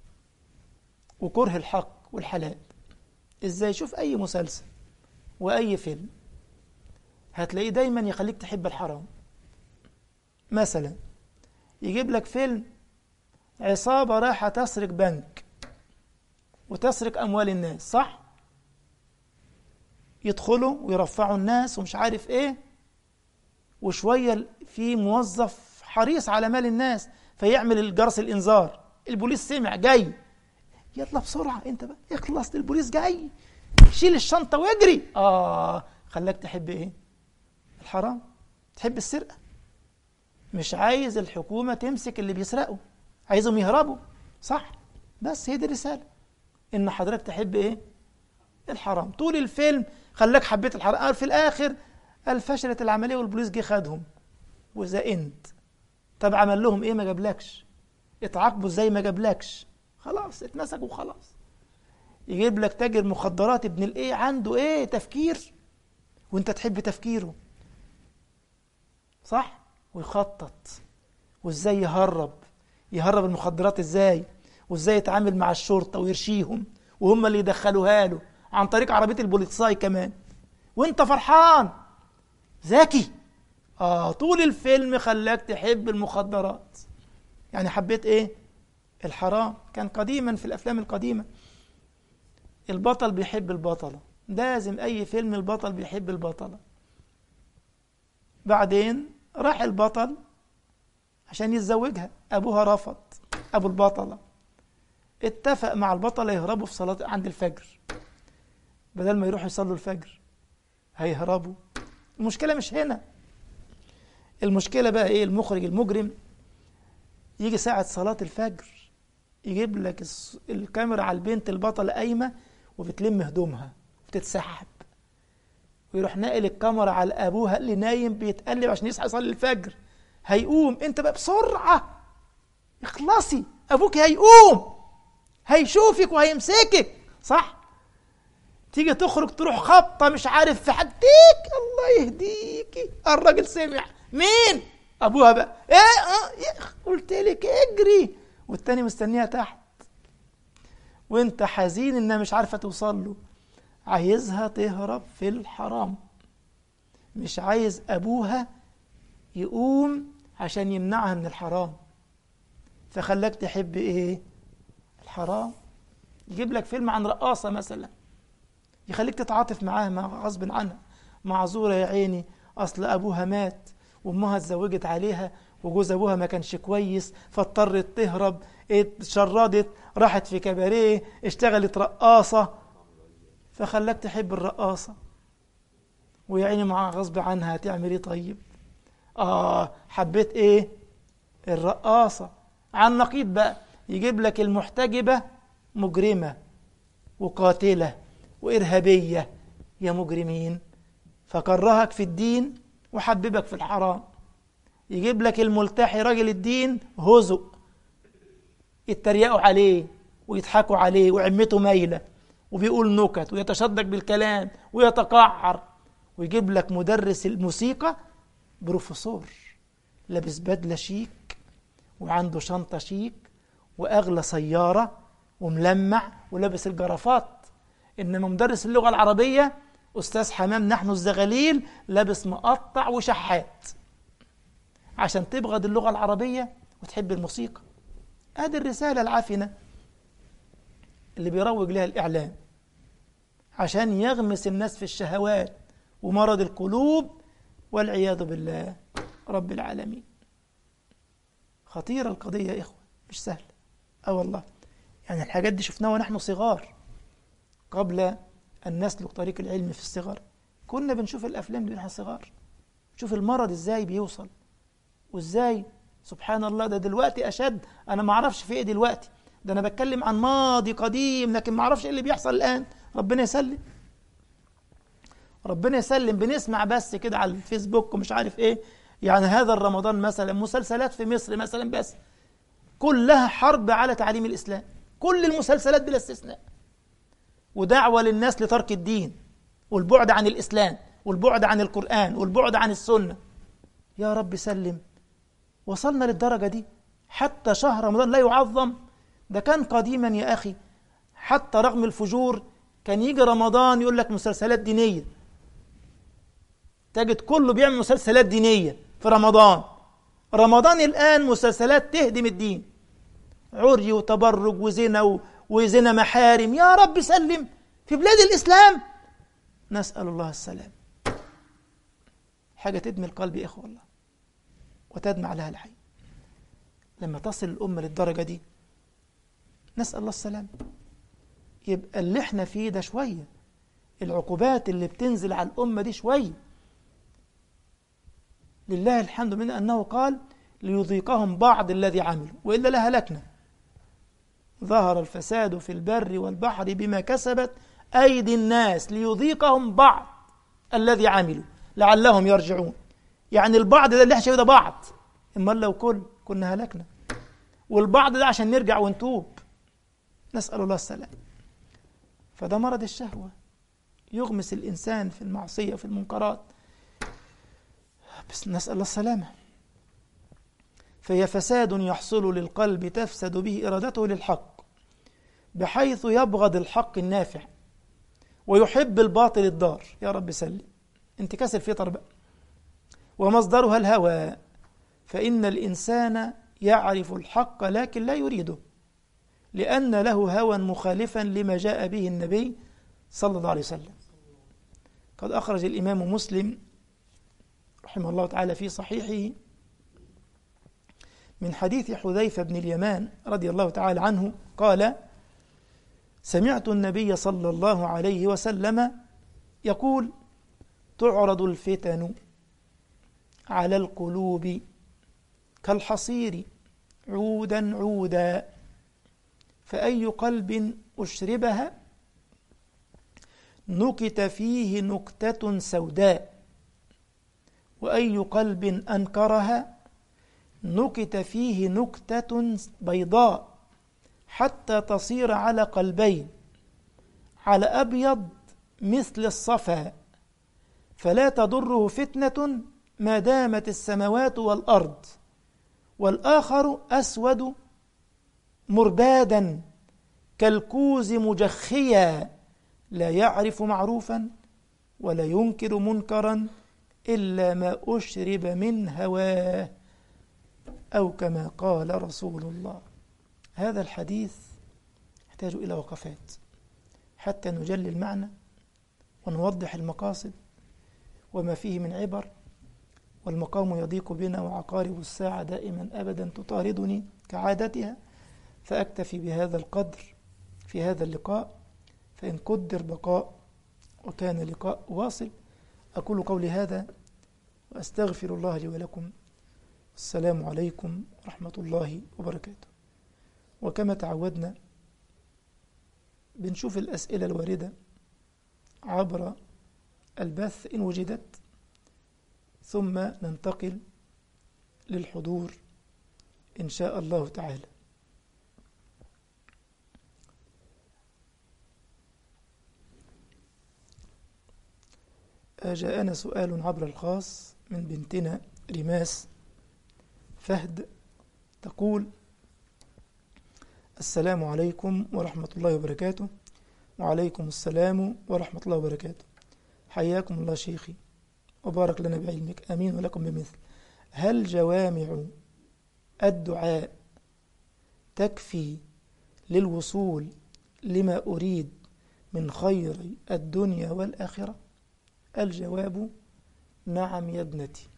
وكره الحق والحلال ازاي شوف اي مسلسل واي فيلم هتلاقيه دايما يخليك تحب الحرام مثلا يجيب لك فيلم عصابة رايحة تسرق بنك وتسرق أموال الناس صح؟ يدخلوا ويرفعوا الناس ومش عارف ايه وشوية في موظف حريص على مال الناس فيعمل الجرس الإنذار البوليس سمع جاي يلا بسرعة انت بقى اخلص البوليس جاي شيل الشنطة واجري آه خلاك تحب ايه الحرام تحب السرقة مش عايز الحكومة تمسك اللي بيسرقوا عايزهم يهربوا صح بس هي دي الرسالة ان حضرتك تحب ايه الحرام طول الفيلم خلاك حبيت الحرام في الاخر قال فشلت العملية والبوليس جه خدهم وزقنت طب عمل لهم ايه ما جابلكش اتعاقبوا ازاي ما جابلكش خلاص اتمسكوا وخلاص يجيب لك تاجر مخدرات ابن الايه عنده ايه تفكير وانت تحب تفكيره صح ويخطط وازاي يهرب يهرب المخدرات ازاي وازاي يتعامل مع الشرطة ويرشيهم وهم اللي يدخلوها له عن طريق عربية البوليساي كمان وانت فرحان ذكي اه طول الفيلم خلاك تحب المخدرات يعني حبيت ايه الحرام كان قديما في الافلام القديمه البطل بيحب البطله لازم اي فيلم البطل بيحب البطله بعدين راح البطل عشان يتزوجها أبوها رفض أبو البطلة اتفق مع البطلة يهربوا في صلاة عند الفجر بدل ما يروحوا يصلوا الفجر هيهربوا المشكلة مش هنا المشكلة بقى ايه المخرج المجرم يجي ساعة صلاة الفجر يجيب لك الكاميرا على البنت البطلة قايمة وبتلم هدومها وتتسحب ويروح ناقل الكاميرا على ابوها اللي نايم بيتقلب عشان يصحى يصلي الفجر هيقوم انت بقى بسرعة اخلصي ابوك هيقوم هيشوفك وهيمسكك صح تيجي تخرج تروح خبطة مش عارف في حديك الله يهديكي الراجل سمع مين ابوها بقى ايه اه قلت لك اجري والتاني مستنيها تحت وانت حزين انها مش عارفه توصل له عايزها تهرب في الحرام مش عايز ابوها يقوم عشان يمنعها من الحرام فخلاك تحب ايه الحرام يجيب لك فيلم عن رقاصة مثلا يخليك تتعاطف معاها مع غصب عنها معذورة يا عيني أصل أبوها مات وأمها اتزوجت عليها وجوز أبوها ما كانش كويس فاضطرت تهرب اتشردت راحت في كباريه اشتغلت رقاصة فخلاك تحب الرقاصة ويا عيني مع غصب عنها هتعمل ايه طيب اه حبيت ايه الرقاصة عن نقيض بقى يجيب لك المحتجبة مجرمة وقاتلة وإرهابية يا مجرمين فكرهك في الدين وحببك في الحرام يجيب لك الملتحي راجل الدين هزق يتريقوا عليه ويضحكوا عليه وعمته مايلة وبيقول نكت ويتشدق بالكلام ويتقعر ويجيب لك مدرس الموسيقى بروفيسور لابس بدلة شيك وعنده شنطة شيك وأغلى سيارة وملمع ولابس الجرافات إنما مدرس اللغة العربية أستاذ حمام نحن الزغاليل لابس مقطع وشحات عشان تبغض اللغة العربية وتحب الموسيقى هذه الرسالة العافنة اللي بيروج لها الإعلام عشان يغمس الناس في الشهوات ومرض القلوب والعياذ بالله رب العالمين خطيرة القضية يا إخوة مش سهلة أه والله يعني الحاجات دي شفناها ونحن صغار قبل أن نسلك طريق العلم في الصغر كنا بنشوف الأفلام دي ونحن صغار شوف المرض إزاي بيوصل وإزاي سبحان الله ده دلوقتي أشد أنا ما أعرفش في إيه دلوقتي ده أنا بتكلم عن ماضي قديم لكن ما أعرفش إيه اللي بيحصل الآن ربنا يسلم ربنا يسلم بنسمع بس كده على الفيسبوك ومش عارف إيه يعني هذا الرمضان مثلا مسلسلات في مصر مثلا بس كلها حرب على تعليم الإسلام كل المسلسلات بلا استثناء ودعوة للناس لترك الدين والبعد عن الإسلام والبعد عن القرآن والبعد عن السنة يا رب سلم وصلنا للدرجة دي حتى شهر رمضان لا يعظم ده كان قديما يا أخي حتى رغم الفجور كان يجي رمضان يقول لك مسلسلات دينية تجد كله بيعمل مسلسلات دينية في رمضان رمضان الآن مسلسلات تهدم الدين عري وتبرج وزنا وزنا محارم يا رب سلم في بلاد الإسلام نسأل الله السلام حاجة تدمي القلب يا إخوة الله وتدمع لها العين لما تصل الأمة للدرجة دي نسأل الله السلام يبقى اللي احنا فيه ده شوية العقوبات اللي بتنزل على الأمة دي شوية لله الحمد من أنه قال ليذيقهم بعض الذي عملوا وإلا لهلكنا ظهر الفساد في البر والبحر بما كسبت أيدي الناس ليذيقهم بعض الذي عملوا لعلهم يرجعون يعني البعض ده اللي احنا ده بعض اما لو كل كنا هلكنا والبعض ده عشان نرجع ونتوب نسأل الله السلام فده مرض الشهوة يغمس الإنسان في المعصية وفي المنكرات بس نسأل الله السلامة فهي فساد يحصل للقلب تفسد به إرادته للحق بحيث يبغض الحق النافع ويحب الباطل الضار يا رب سلم انتكاس الفطر بقى ومصدرها الهوى فإن الإنسان يعرف الحق لكن لا يريده لأن له هوى مخالفا لما جاء به النبي صلى الله عليه وسلم قد أخرج الإمام مسلم رحمه الله تعالى في صحيحه من حديث حذيفة بن اليمان رضي الله تعالى عنه قال سمعت النبي صلى الله عليه وسلم يقول تعرض الفتن على القلوب كالحصير عودا عودا فأي قلب أشربها نكت فيه نكتة سوداء وأي قلب أنكرها نكت فيه نكتة بيضاء حتى تصير على قلبين على أبيض مثل الصفا فلا تضره فتنة ما دامت السماوات والأرض والآخر أسود مربادا كالكوز مجخيا لا يعرف معروفا ولا ينكر منكرا إلا ما أشرب من هواه أو كما قال رسول الله هذا الحديث يحتاج إلى وقفات حتى نجلي المعنى ونوضح المقاصد وما فيه من عبر والمقام يضيق بنا وعقارب الساعة دائما أبدا تطاردني كعادتها فأكتفي بهذا القدر في هذا اللقاء فإن قدر بقاء وكان لقاء واصل أقول قولي هذا وأستغفر الله لي ولكم السلام عليكم ورحمة الله وبركاته وكما تعودنا بنشوف الأسئلة الواردة عبر البث إن وجدت ثم ننتقل للحضور إن شاء الله تعالى جاءنا سؤال عبر الخاص من بنتنا رماس فهد تقول السلام عليكم ورحمة الله وبركاته وعليكم السلام ورحمة الله وبركاته حياكم الله شيخي وبارك لنا بعلمك أمين ولكم بمثل هل جوامع الدعاء تكفي للوصول لما أريد من خير الدنيا والآخرة الجواب نعم يا ابنتي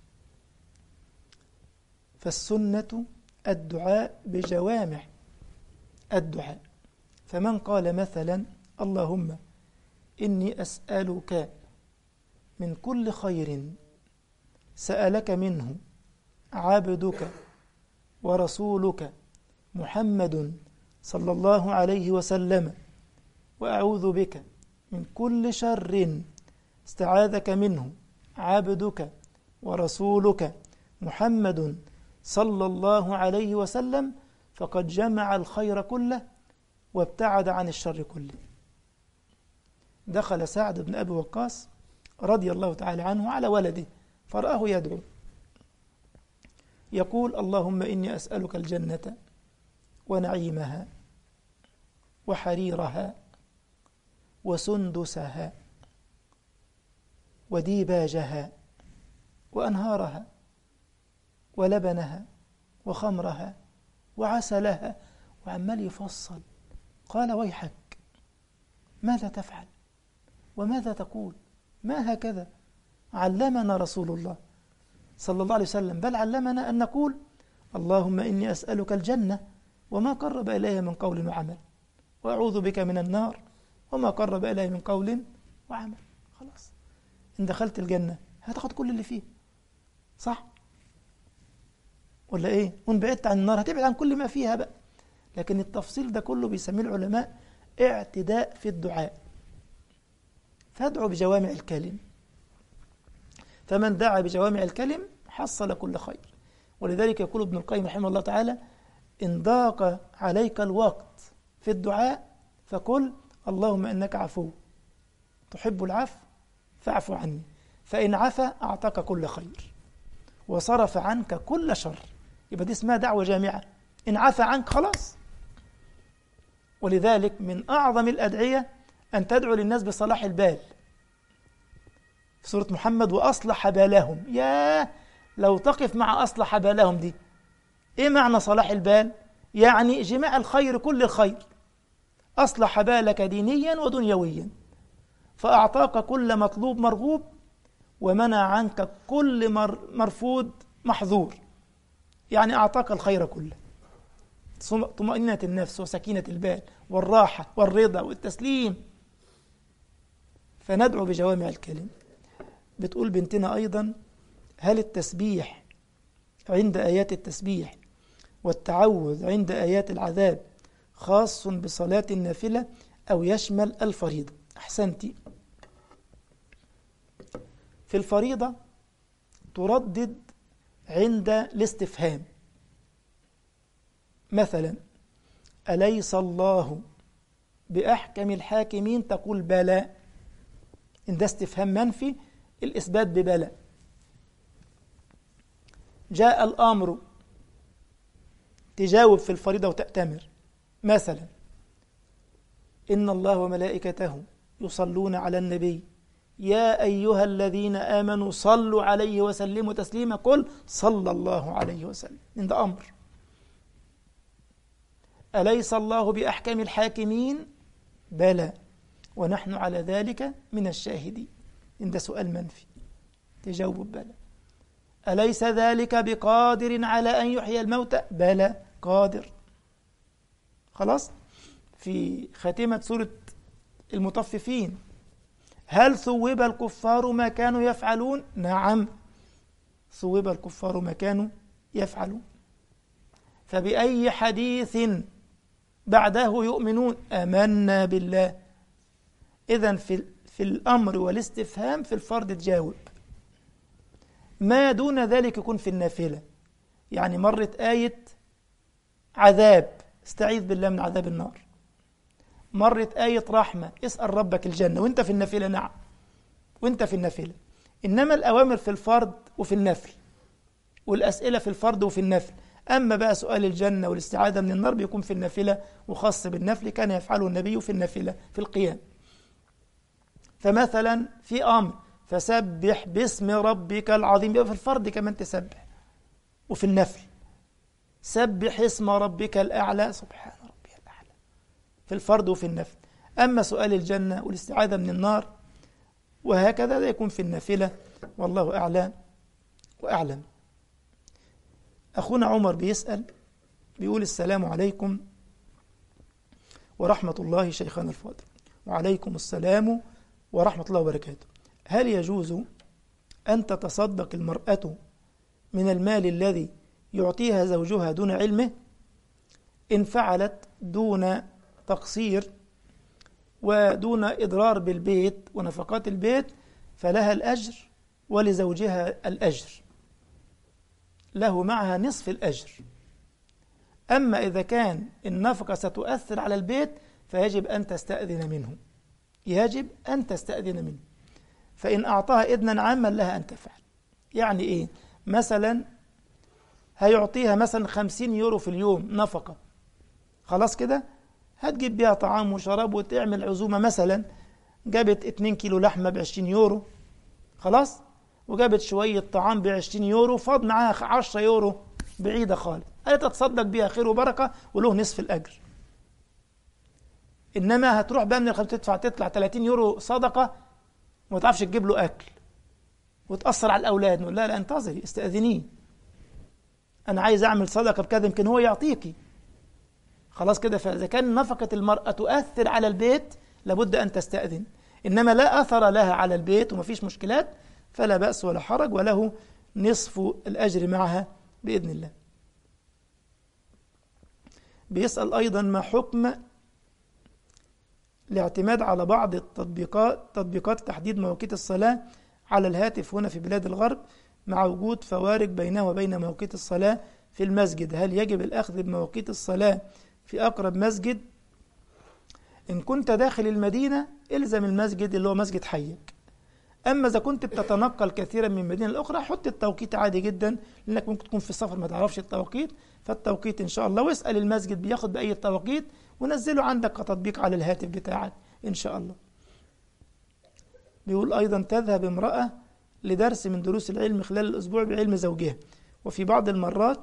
فالسنة الدعاء بجوامع الدعاء فمن قال مثلا اللهم إني أسألك من كل خير سألك منه عبدك ورسولك محمد صلى الله عليه وسلم وأعوذ بك من كل شر استعاذك منه عبدك ورسولك محمد صلى الله عليه وسلم فقد جمع الخير كله وابتعد عن الشر كله دخل سعد بن أبي وقاص رضي الله تعالى عنه على ولده فرآه يدعو يقول اللهم إني أسألك الجنة ونعيمها وحريرها وسندسها وديباجها وأنهارها ولبنها وخمرها وعسلها وعمال يفصل قال ويحك ماذا تفعل وماذا تقول ما هكذا علمنا رسول الله صلى الله عليه وسلم بل علمنا أن نقول اللهم إني أسألك الجنة وما قرب إليها من قول وعمل وأعوذ بك من النار وما قرب إليها من قول وعمل خلاص إن دخلت الجنة هتاخد كل اللي فيه صح ولا إيه وإن بعدت عن النار هتبعد عن كل ما فيها بقى لكن التفصيل ده كله بيسميه العلماء اعتداء في الدعاء فادعو بجوامع الكلم فمن دعا بجوامع الكلم حصل كل خير ولذلك يقول ابن القيم رحمه الله تعالى إن ضاق عليك الوقت في الدعاء فقل اللهم إنك عفو تحب العفو فاعف عني فإن عفا أعطاك كل خير وصرف عنك كل شر يبقى دي اسمها دعوة جامعة إن عفى عنك خلاص ولذلك من أعظم الأدعية أن تدعو للناس بصلاح البال في سورة محمد وأصلح بالهم يا لو تقف مع أصلح بالهم دي إيه معنى صلاح البال؟ يعني جماع الخير كل الخير أصلح بالك دينيا ودنيويا فأعطاك كل مطلوب مرغوب ومنع عنك كل مرفوض محظور يعني أعطاك الخير كله طمأنينة النفس وسكينة البال والراحة والرضا والتسليم فندعو بجوامع الكلم بتقول بنتنا أيضا هل التسبيح عند آيات التسبيح والتعوذ عند آيات العذاب خاص بصلاة النافلة أو يشمل الفريضة أحسنتي في الفريضة تردد عند الاستفهام مثلا أليس الله بأحكم الحاكمين تقول بلى إن ده استفهام منفي الإثبات ببلى جاء الأمر تجاوب في الفريضة وتأتمر مثلا إن الله وملائكته يصلون على النبي يا أيها الذين آمنوا صلوا عليه وسلموا تسليما قل صلى الله عليه وسلم إن ده أمر أليس الله بأحكم الحاكمين بلى ونحن على ذلك من الشاهدين إن ده سؤال منفي تجاوب بلى أليس ذلك بقادر على أن يحيي الموتى بلى قادر خلاص في خاتمة سورة المطففين هل ثوب الكفار ما كانوا يفعلون نعم ثوب الكفار ما كانوا يفعلون فبأي حديث بعده يؤمنون آمنا بالله إذا في, في الأمر والاستفهام في الفرد تجاوب ما دون ذلك يكون في النافلة يعني مرت آية عذاب استعيذ بالله من عذاب النار مرت آية رحمة اسأل ربك الجنة وانت في النافلة نعم وانت في النافلة إنما الأوامر في الفرض وفي النفل والأسئلة في الفرض وفي النفل أما بقى سؤال الجنة والاستعاذة من النار بيكون في النافلة وخاص بالنفل كان يفعله النبي في النافلة في القيام فمثلا في أمر فسبح باسم ربك العظيم يبقى في الفرض كمان تسبح وفي النفل سبح اسم ربك الأعلى سبحان ربي الأعلى في الفرض وفي النفل أما سؤال الجنة والاستعاذة من النار وهكذا لا يكون في النافلة والله أعلى وأعلم أخونا عمر بيسأل بيقول السلام عليكم ورحمة الله شيخنا الفاضل وعليكم السلام ورحمة الله وبركاته هل يجوز أن تتصدق المرأة من المال الذي يعطيها زوجها دون علمه إن فعلت دون تقصير ودون إضرار بالبيت ونفقات البيت فلها الأجر ولزوجها الأجر له معها نصف الأجر أما إذا كان النفقة ستؤثر على البيت فيجب أن تستأذن منه يجب أن تستأذن منه فإن أعطاها إذنا عاما لها أن تفعل يعني إيه مثلا هيعطيها مثلا خمسين يورو في اليوم نفقة خلاص كده هتجيب بيها طعام وشراب وتعمل عزومة مثلا جابت 2 كيلو لحمة بعشرين يورو خلاص وجابت شوية طعام بعشرين يورو فاض معاها عشرة يورو بعيدة خالص قالت تتصدق بيها خير وبركة وله نصف الأجر إنما هتروح بقى من الخمسة تدفع تطلع 30 يورو صدقة وما تعرفش تجيب له أكل وتأثر على الأولاد نقول لا لا انتظري استأذنيه أنا عايز أعمل صدقة بكذا يمكن هو يعطيكي خلاص كده فإذا كان نفقة المرأة تؤثر على البيت لابد أن تستأذن إنما لا أثر لها على البيت ومفيش مشكلات فلا بأس ولا حرج وله نصف الأجر معها بإذن الله بيسأل أيضا ما حكم الاعتماد على بعض التطبيقات تطبيقات تحديد مواقيت الصلاة على الهاتف هنا في بلاد الغرب مع وجود فوارق بينه وبين مواقيت الصلاة في المسجد هل يجب الأخذ بمواقيت الصلاة في أقرب مسجد إن كنت داخل المدينة إلزم المسجد اللي هو مسجد حيك أما إذا كنت بتتنقل كثيرا من مدينة لأخرى حط التوقيت عادي جدا لأنك ممكن تكون في السفر ما تعرفش التوقيت فالتوقيت إن شاء الله واسأل المسجد بياخد بأي التوقيت ونزله عندك كتطبيق على الهاتف بتاعك إن شاء الله بيقول أيضا تذهب امرأة لدرس من دروس العلم خلال الأسبوع بعلم زوجها وفي بعض المرات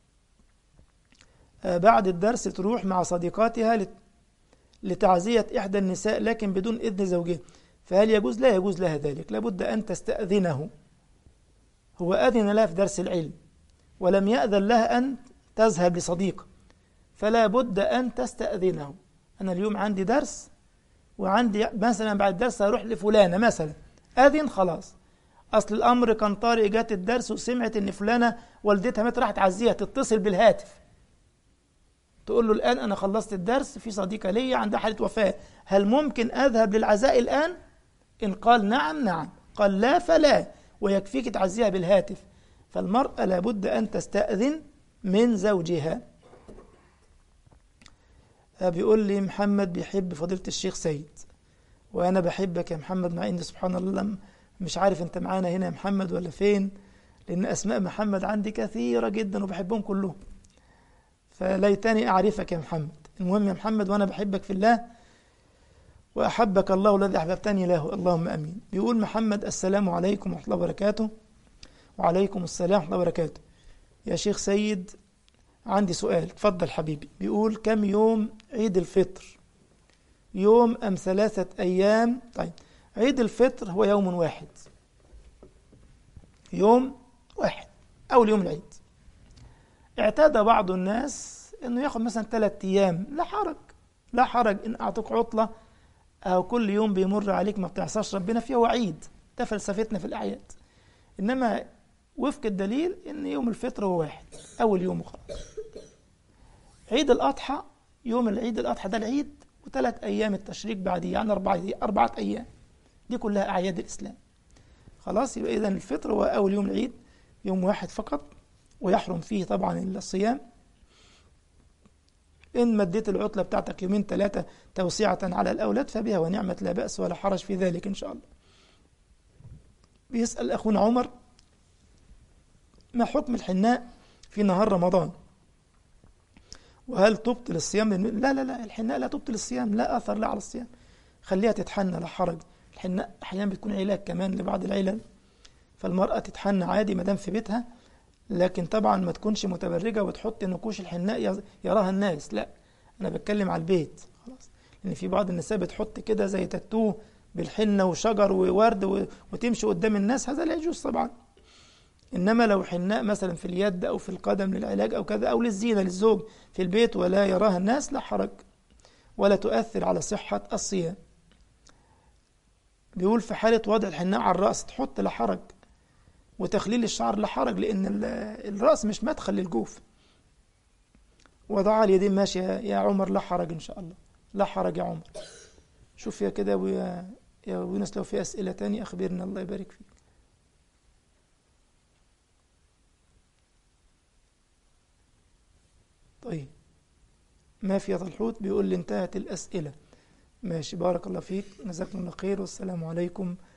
بعد الدرس تروح مع صديقاتها لتعزية إحدى النساء لكن بدون إذن زوجها فهل يجوز؟ لا يجوز لها ذلك لابد أن تستأذنه هو أذن لها في درس العلم ولم يأذن لها أن تذهب لصديقة فلا بد أن تستأذنه أنا اليوم عندي درس وعندي مثلا بعد الدرس هروح لفلانة مثلا أذن خلاص أصل الأمر كان طارق جات الدرس وسمعت إن فلانة والدتها مات راح تعزيها تتصل بالهاتف تقول له الآن أنا خلصت الدرس في صديقة لي عندها حالة وفاة هل ممكن أذهب للعزاء الآن؟ إن قال نعم نعم قال لا فلا ويكفيك تعزيها بالهاتف فالمرأة لابد أن تستأذن من زوجها بيقول لي محمد بيحب فضيلة الشيخ سيد وأنا بحبك يا محمد مع إن سبحان الله مش عارف أنت معانا هنا يا محمد ولا فين لأن أسماء محمد عندي كثيرة جدا وبحبهم كلهم فليتني أعرفك يا محمد المهم يا محمد وأنا بحبك في الله وأحبك الله الذي أحببتني له اللهم أمين بيقول محمد السلام عليكم ورحمة الله وبركاته وعليكم السلام ورحمة الله وبركاته يا شيخ سيد عندي سؤال تفضل حبيبي بيقول كم يوم عيد الفطر يوم أم ثلاثة أيام طيب عيد الفطر هو يوم واحد يوم واحد أول يوم العيد اعتاد بعض الناس أنه ياخد مثلا ثلاثة أيام لا حرج لا حرج إن أعطوك عطلة أو كل يوم بيمر عليك ما بتعصاش ربنا فيه وعيد ده فلسفتنا في الأعياد إنما وفق الدليل إن يوم الفطر هو واحد أول يوم وخلاص عيد الأضحى يوم العيد الأضحى ده العيد وثلاث أيام التشريق بعديه يعني أربعة أربعة أيام دي كلها أعياد الإسلام خلاص يبقى إذا الفطر هو أول يوم العيد يوم واحد فقط ويحرم فيه طبعا الصيام إن مديت العطلة بتاعتك يومين ثلاثة توسعة على الأولاد فبها ونعمة لا بأس ولا حرج في ذلك إن شاء الله بيسأل أخونا عمر ما حكم الحناء في نهار رمضان وهل تبطل الصيام لا لا لا الحناء لا تبطل الصيام لا أثر لا على الصيام خليها تتحنى لا حرج الحناء أحيانا بتكون علاج كمان لبعض العلل فالمرأة تتحنى عادي ما دام في بيتها لكن طبعا ما تكونش متبرجة وتحط نقوش الحناء يراها الناس لا أنا بتكلم على البيت خلاص لأن في بعض النساء بتحط كده زي تاتوه بالحنة وشجر وورد وتمشي قدام الناس هذا لا يجوز طبعا إنما لو حناء مثلا في اليد أو في القدم للعلاج أو كذا أو للزينة للزوج في البيت ولا يراها الناس لا حرج ولا تؤثر على صحة الصيام بيقول في حالة وضع الحناء على الرأس تحط لا حرج وتخليل الشعر لا حرج لأن الرأس مش مدخل للجوف وضع اليدين ماشي يا عمر لا حرج إن شاء الله لا حرج يا عمر شوف يا كده ويا يا يونس لو في أسئلة تانية أخبرنا الله يبارك فيك طيب ما في الحوت بيقول لي انتهت الأسئلة ماشي بارك الله فيك جزاكم الله خير والسلام عليكم